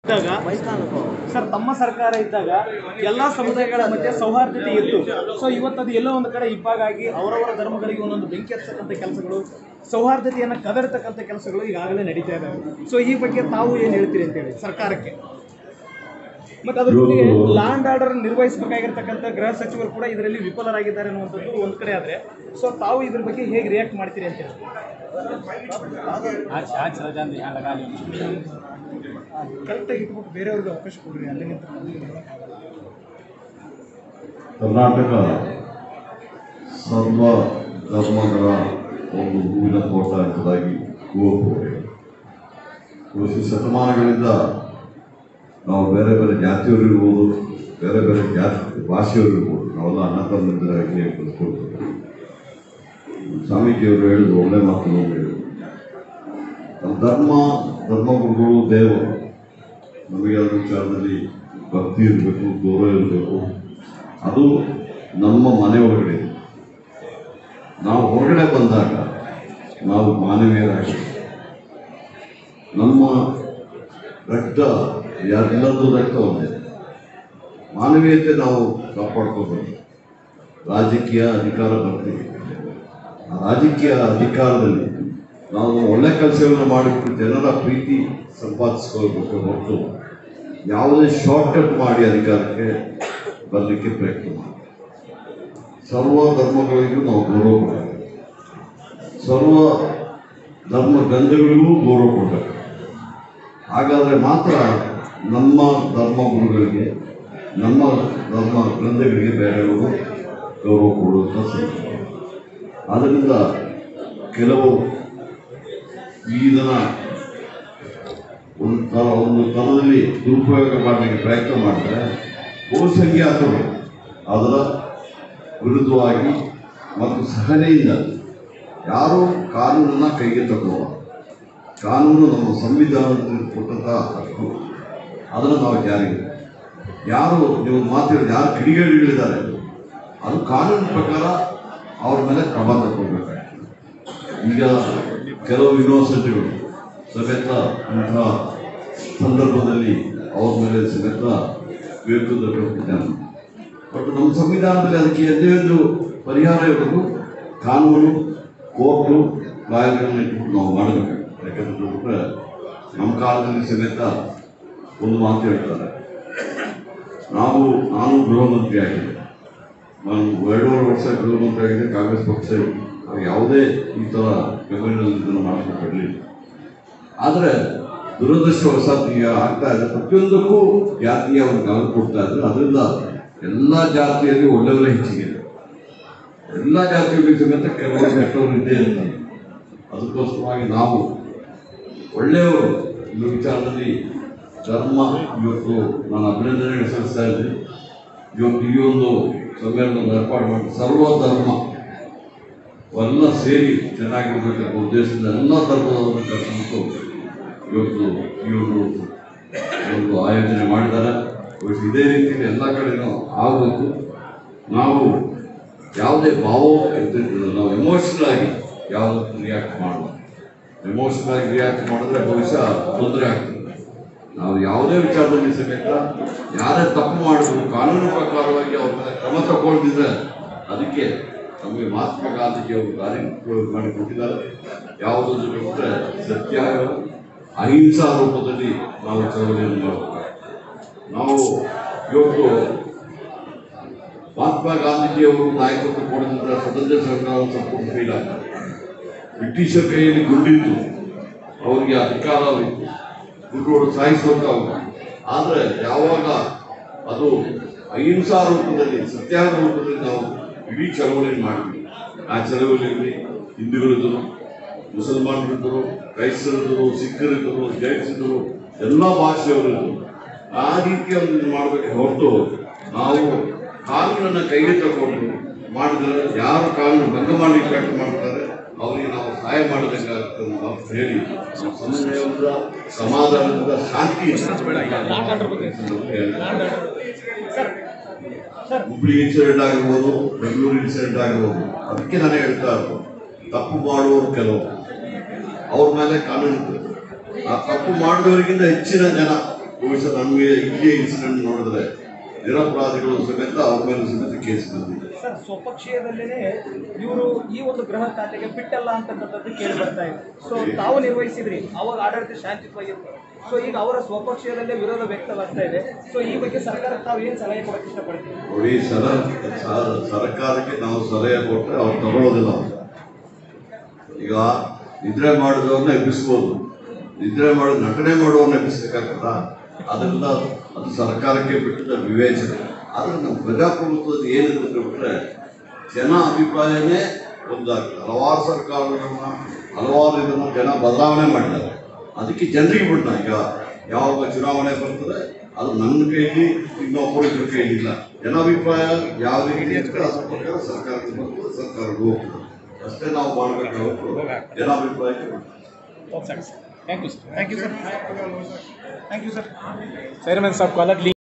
ಇದ್ದಾಗ ಸರ್ ತಮ್ಮ ಸರ್ಕಾರ ಇದ್ದಾಗ ಎಲ್ಲಾ ಸಮುದಾಯಗಳ ಮಧ್ಯೆ ಸೌಹಾರ್ದತೆ ಇತ್ತು ಸೊ ಇವತ್ತು ಅದು ಎಲ್ಲೋ ಒಂದು ಕಡೆ ಇಬ್ಬಾಗಾಗಿ ಅವರವರ ಧರ್ಮಗಳಿಗೆ ಒಂದೊಂದು ಬೆಂಕಿ ಹಚ್ಚತಕ್ಕಂಥ ಕೆಲಸಗಳು ಸೌಹಾರ್ದತೆಯನ್ನು ಕದರ್ತಕ್ಕಂಥ ಕೆಲಸಗಳು ಈಗಾಗಲೇ ನಡೀತಾ ಇದ್ದಾವೆ ಸೊ ಈ ಬಗ್ಗೆ ತಾವು ಏನು ಹೇಳ್ತೀರಿ ಅಂತೇಳಿ ಸರ್ಕಾರಕ್ಕೆ ಮತ್ತೆ ಅದ್ರ ಜೊತೆಗೆ ಲ್ಯಾಂಡ್ ಆರ್ಡರ್ ನಿರ್ವಹಿಸಬೇಕಾಗಿರ್ತಕ್ಕಂಥ ಗೃಹ ಸಚಿವರು ಕೂಡ ಇದರಲ್ಲಿ ವಿಫಲರಾಗಿದ್ದಾರೆ ಅನ್ನುವಂಥದ್ದು ಒಂದು ಕಡೆ ಆದ್ರೆ ಸೊ ತಾವು ಇದ್ರ ಬಗ್ಗೆ ಹೇಗೆ ರಿಯಾಕ್ಟ್ ಮಾಡ್ತೀರಿ ಅಂತ ಹೇಳಿ ಕರೆಕ್ಟಾಗಿ ಇಟ್ಬಿಟ್ಟು ಬೇರೆಯವ್ರಿಗೆ ಅವಕಾಶ ಕೊಡ್ರಿ ಅಲ್ಲಿ ನಿಂತು ಕರ್ನಾಟಕ ಸರ್ವ ಧರ್ಮಗಳ ಒಂದು ಹೂವಿನ ತೋಟ ಎಂಬುದಾಗಿ ಕುವೆಂಪು ಅವರು ಹೇಳಿದರು. ಇವತ್ತು ಶತಮಾನಗಳಿಂದ ನಾವು ಬೇರೆ ಬೇರೆ ಜಾತಿಯವರು ಇರ್ಬೋದು ಬೇರೆ ಬೇರೆ ಜಾತಿ ಭಾಷೆಯವರು ಇರ್ಬೋದು ನಾವೆಲ್ಲ ಅಣ್ಣ ತಮ್ಮಂದಿರಾಗಿ ಬದುಕೊಳ್ತೇವೆ ಸ್ವಾಮೀಜಿಯವರು ಹೇಳಿದ್ರು ಒಳ್ಳೆ ಮಾತನ್ನು ಹೇಳಿದರು ನಮ್ಮ ಧರ್ಮ ಧರ್ಮಗುರುಗಳು ದೇವರು ನಮಗೆ ಅದರ ವಿಚಾರದಲ್ಲಿ ಭಕ್ತಿ ಇರಬೇಕು ಗೌರವ ಇರಬೇಕು ಅದು ನಮ್ಮ ಮನೆ ಒಳಗಡೆ ಇದೆ. ನಾವು ಹೊರಗಡೆ ಬಂದಾಗ ನಾವು ಮಾನವೀಯರಾಗಿ ನಮ್ಮ ರಕ್ತ ಎಲ್ಲರದ್ದು ರಕ್ತ ಒಂದೇ ಮಾನವೀಯತೆ ನಾವು ಕಾಪಾಡ್ಕೋಬೇಕು ರಾಜಕೀಯ ಅಧಿಕಾರ ಬರ್ತೀವಿ ಆ ರಾಜಕೀಯ ಅಧಿಕಾರದಲ್ಲಿ ನಾವು ಒಳ್ಳೆ ಕೆಲಸಗಳನ್ನು ಮಾಡಿಬಿಟ್ಟು ಜನರ ಪ್ರೀತಿ ಸಂಪಾದಿಸ್ಕೋಬೇಕು ಹೊರತು ಯಾವುದೇ ಶಾರ್ಟ್ಕಟ್ ಮಾಡಿ ಅಧಿಕಾರಕ್ಕೆ ಬರಲಿಕ್ಕೆ ಪ್ರಯತ್ನ ಮಾಡಿ ಸರ್ವ ಧರ್ಮಗಳಿಗೂ ನಾವು ಗೌರವ ಕೊಡಬೇಕು ಸರ್ವ ಧರ್ಮ ಗ್ರಂಥಗಳಿಗೂ ಗೌರವ ಕೊಡಬೇಕು ಹಾಗಾದರೆ ಮಾತ್ರ ನಮ್ಮ ಧರ್ಮ ಗುರುಗಳಿಗೆ ನಮ್ಮ ಧರ್ಮ ಗ್ರಂಥಗಳಿಗೆ ಬೇರೆಯವರು ಗೌರವ ಕೊಡುವಂಥ ಸಂದರ್ಭ ಆದ್ದರಿಂದ ಕೆಲವು ಈ ದಿನ ಒಂದು ತರ ಒಂದು ತರದಲ್ಲಿ ದುರುಪಯೋಗ ಮಾಡಲಿಕ್ಕೆ ಪ್ರಯತ್ನ ಮಾಡಿದ್ರೆ ಬಹುಸಂಖ್ಯಾತರು ಅದರ ವಿರುದ್ಧವಾಗಿ ಮತ್ತು ಸಹನೆಯಿಂದ ಯಾರೂ ಕಾನೂನನ್ನು ಕೈಗೆ ತಗೊಳ್ಳುವ ಕಾನೂನು ನಮ್ಮ ಸಂವಿಧಾನದಲ್ಲಿ ಕೊಟ್ಟಂಥ ಹಕ್ಕು ಅದನ್ನು ನಾವು ಜಾರಿಗೆ ಯಾರು ನೀವು ಮಾತಾಡಿದ ಯಾರು ಕಿಡಿಗೇಡಿಗಳಿದ್ದಾರೆ ಅದು ಕಾನೂನು ಪ್ರಕಾರ ಅವ್ರ ಮೇಲೆ ಕ್ರಮ ತಗೊಳ್ಬೇಕಾಗ್ತದೆ ಈಗ ಕೆಲವು ಯೂನಿವರ್ಸಿಟಿಗಳು ಸಮೇತ ಇಂತಹ ಸಂದರ್ಭದಲ್ಲಿ ಅವ್ರ ಮೇಲೆ ಸಮೇತ ವಿರುದ್ಧ ಕೊಟ್ಟಿದ್ದಾರೆ ಬಟ್ ನಮ್ಮ ಸಂವಿಧಾನದಲ್ಲಿ ಅದಕ್ಕೆ ಎಂದೇ ಒಂದು ಪರಿಹಾರ ಇರೋದು ಕಾನೂನು ಕೋರ್ಟು ಲಾಯರ್ಗಳನ್ನ ಇಟ್ಬಿಟ್ಟು ನಾವು ಮಾಡಬೇಕು ಯಾಕಂದ್ರೆ ಬಿಟ್ರೆ ನಮ್ಮ ಕಾಲದಲ್ಲಿ ಸಮೇತ ಒಂದು ಮಾತು ಹೇಳ್ತಾರೆ ನಾವು ನಾನು ಗೃಹ ಮಂತ್ರಿ ಆಗಿದ್ದೆ ನಾನು ಎರಡೂವರೆ ವರ್ಷ ಗೃಹ ಮಂತ್ರಿ ಆಗಿದೆ ಕಾಂಗ್ರೆಸ್ ಪಕ್ಷ ನಾವು ಯಾವುದೇ ಈ ಥರ ಬೆಂಗಳೂರಿನಲ್ಲಿ ಇದನ್ನು ಮಾಡಲಿಲ್ಲ ಆದರೆ ದುರದೃಷ್ಟವಶಾತ್ ಈಗ ಆಗ್ತಾ ಇದೆ ಪ್ರತಿಯೊಂದಕ್ಕೂ ಜಾತಿಯ ಒಂದು ಗಮನ ಕೊಡ್ತಾ ಇದ್ದಾರೆ ಅದರಿಂದ ಎಲ್ಲ ಜಾತಿಯಲ್ಲಿ ಒಳ್ಳೆಯವರೇ ಹೆಚ್ಚಿಗೆ ಎಲ್ಲ ಜಾತಿಗಳಿಗೆ ಸಮೇತ ಕೆಲವರು ಕೆಟ್ಟವರು ಇದ್ದೇ ಇರ್ತಾರೆ ಅದಕ್ಕೋಸ್ಕರವಾಗಿ ನಾವು ಒಳ್ಳೆಯವರು ಈ ವಿಚಾರದಲ್ಲಿ ಧರ್ಮ ಇವತ್ತು ನಾನು ಅಭಿನಂದನೆ ಸಲ್ಲಿಸ್ತಾ ಇದ್ದೀನಿ ಇವತ್ತು ಈ ಒಂದು ಸಮ್ಮೇಳನ ಏರ್ಪಾಡು ಮಾಡಿ ಸರ್ವ ಧರ್ಮ ಎಲ್ಲ ಸೇರಿ ಚೆನ್ನಾಗಿರ್ಬೇಕಂತ ಉದ್ದೇಶದಿಂದ ಎಲ್ಲ ಧರ್ಮದವರನ್ನು ಕರ್ಕೊಂಡು ಇವತ್ತು ಈ ಒಂದು ಒಂದು ಆಯೋಜನೆ ಮಾಡಿದ್ದಾರೆ ಇವತ್ತು ಇದೇ ರೀತಿಯಲ್ಲಿ ಎಲ್ಲ ಕಡೆನೂ ಆಗಬೇಕು ನಾವು ಯಾವುದೇ ಭಾವ ಇರ್ತಿರ್ತಿಲ್ಲ ನಾವು ಎಮೋಷನಲ್ ಆಗಿ ಯಾವುದಕ್ಕೂ ರಿಯಾಕ್ಟ್ ಮಾಡುವ ಎಮೋಷನಲ್ ಆಗಿ ರಿಯಾಕ್ಟ್ ಮಾಡಿದ್ರೆ ಬಹುಶಃ ತೊಂದರೆ ಆಗ್ತದೆ ನಾವು ಯಾವುದೇ ವಿಚಾರದಲ್ಲಿ ಸಮೇತ ಯಾರೇ ತಪ್ಪು ಮಾಡಿದ್ರು ಕಾನೂನು ಪ್ರಕಾರವಾಗಿ ಅವ್ರ ಮೇಲೆ ಕ್ರಮ ತಗೊಳ್ದಿದ್ರೆ ಅದಕ್ಕೆ ನಮಗೆ ಮಹಾತ್ಮ ಗಾಂಧೀಜಿ ಅವರು ದಾರಿ ಮಾಡಿಕೊಟ್ಟಿದ್ದಾರೆ ಯಾವುದಾದ್ರು ಬಿಟ್ಟರೆ ಸತ್ಯಾಗ್ರಹ ಅಹಿಂಸಾ ರೂಪದಲ್ಲಿ ನಾವು ಚಳವಳಿಯನ್ನು ಮಾಡಬೇಕು ನಾವು ಇವತ್ತು ಮಹಾತ್ಮ ಗಾಂಧೀಜಿಯವರು ನಾಯಕತ್ವ ಕೊಡದಿದ್ದರೆ ಸ್ವತಂತ್ರ ಸರ್ಕಾರ ಸಂಪೂರ್ಣ ಫೇಲ್ ಆಗ್ತದೆ ಬ್ರಿಟಿಷರ ಕೈಯಲ್ಲಿ ಗುಂಡಿತ್ತು ಅವರಿಗೆ ಅಧಿಕಾರವಿತ್ತು ಗುರುಗಳು ಸಾಯಿಸುವಂತ ಆದರೆ ಯಾವಾಗ ಅದು ಅಹಿಂಸಾ ರೂಪದಲ್ಲಿ ಸತ್ಯಾಗ್ರಹ ರೂಪದಲ್ಲಿ ನಾವು ಇಡೀ ಚಳವಳಿ ಮಾಡಿದ್ವಿ ಆ ಚಳವಳಿಯಲ್ಲಿ ಹಿಂದೂಗಳಿದ್ದರು ಮುಸಲ್ಮಾನರಿದ್ದರು ಕ್ರೈಸ್ತರಿದ್ದರು ಸಿಖ್ಖರಿದ್ದರು ಜೈನ್ಸಿದ್ದರು ಎಲ್ಲ ಭಾಷೆಯವರಿದ್ದರು ಆ ರೀತಿಯ ಒಂದು ಇದು ಮಾಡಬೇಕು ಹೊರತು ನಾವು ಕಾನೂನನ್ನು ಕೈಗೆ ತಗೊಂಡು ಮಾಡಿದ್ರೆ ಯಾರು ಕಾನೂನು ಭಂಗ ಮಾಡಲಿಕ್ಕೆ ಪ್ರಯತ್ನ ಮಾಡ್ತಾರೆ ಅವರಿಗೆ ನಾವು ಸಹಾಯ ಮಾಡಿದಂಗಾಗ್ತದೆ ಅಂತ ಹೇಳಿ ಸಮನ್ವಯದಿಂದ ಸಮಾಧಾನದಿಂದ ಶಾಂತಿ ಹುಬ್ಳಿ ಇನ್ಸಿಡೆಂಟ್ ಆಗಿರ್ಬೋದು ಬೆಂಗಳೂರು ಇನ್ಸಿಡೆಂಟ್ ಆಗಿರ್ಬೋದು ಅದಕ್ಕೆ ನಾನು ಹೇಳ್ತಾ ಇರ್ಬೋದು ತಪ್ಪು ಮಾಡುವವರು ಕೆಲವು ಅವ್ರ ಮೇಲೆ ಕಾನೂನು ಇರ್ತದೆ ಆ ತಪ್ಪು ಮಾಡಿದವರಿಗಿಂತ ಹೆಚ್ಚಿನ ಜನ ಬಹುಶಃ ನಮಗೆ ಇಲ್ಲಿಯ ಇನ್ಸಿಡೆಂಟ್ ನೋಡಿದ್ರೆ ನಿರಪರಾಧಿಗಳು ಸಮೇತ ಅವ್ರ ಮೇಲೆ ಸಮೇತ ಕೇಸ್ ಬಂದಿದೆ ಸರ್ ಸ್ವಪಕ್ಷೀಯದಲ್ಲೇ ಇವರು ಈ ಒಂದು ಗೃಹ ಖಾತೆಗೆ ಬಿಟ್ಟಲ್ಲ ಅಂತಕ್ಕಂಥದ್ದು ಕೇಳಿ ಬರ್ತಾ ಇದೆ ಸೊ ತಾವು ನಿರ್ವಹಿಸಿದ್ರಿ ಅವಾಗ ಆಡಳಿತ ಶಾಂತಿಯುತವಾಗಿತ್ತು ಸೊ ಈಗ ಅವರ ಸ್ವಪಕ್ಷೀಯದಲ್ಲೇ ವಿರೋಧ ವ್ಯಕ್ತವಾಗ್ತಾ ಇದೆ ಸೊ ಈ ಬಗ್ಗೆ ಸರ್ಕಾರಕ್ಕೆ ತಾವು ಏನು ಸಲಹೆ ಕೊಡಕ್ಕೆ ಇಷ್ಟಪಡ್ತೀವಿ ನೋಡಿ ಸರ ಸ- ಸರ್ಕಾರಕ್ಕೆ ನಾವು ಸಲಹೆ ಕೊಟ್ಟರೆ ಅವ್ರು ತಗೊಳ್ಳೋದಿಲ್ಲ ಅವ್ರು. ಈಗ ನಿದ್ರೆ ಮಾಡಿದವ್ರನ್ನ ಎಬ್ಬಿಸ್ಬೋದು ನಿದ್ರೆ ಮಾಡಿ ನಟನೆ ಮಾಡುವವ್ರನ್ನ ಎಬ್ಬಿಸ್ಬೇಕಾಗತ್ತ ಅದರಿಂದ ಅದು ಸರ್ಕಾರಕ್ಕೆ ಬಿಟ್ಟಿದ್ದ ವಿವೇಚನೆ ಆದರೆ ನಮ್ಮ ಪ್ರಜಾಪ್ರಭುತ್ವದ ಏನಿದೆ ಅಂತ ಬಿಟ್ರೆ ಜನ ಅಭಿಪ್ರಾಯನೇ ಒಂದಾಗ್ತದೆ ಹಲವಾರು ಸರ್ಕಾರಗಳನ್ನ ಹಲವಾರು ಇದನ್ನು ಜನ ಬದಲಾವಣೆ ಮಾಡಿದ್ದಾರೆ ಅದಕ್ಕೆ ಜನರಿಗೆ ಬಿಟ್ಟ ಈಗ ಯಾವಾಗ ಚುನಾವಣೆ ಬರ್ತದೆ ಅದು ನನ್ನ ಕೈಲಿ ಇನ್ನೊಬ್ಬರ ಕೈಲಿ ಇಲ್ಲ ಜನಾಭಿಪ್ರಾಯ ಯಾವ ರೀತಿ ಇರ್ತದೆ ಅದ್ರ ಪ್ರಕಾರ ಸರ್ಕಾರಕ್ಕೆ ಬರ್ತದೆ ಸರ್ಕಾರಕ್ಕೆ ಹೋಗ್ತದೆ ಅಷ್ಟೇ ನಾವು ಮಾಡಬೇಕಾಗುತ್ತೆ ಜನಾಭಿಪ್ರಾಯಕ್ಕೆ ಬಿಡ್ತಾರೆ. Thank you sir thank you sir thank you sir chairman ಸಾಬ್ ಕಾಲಕ್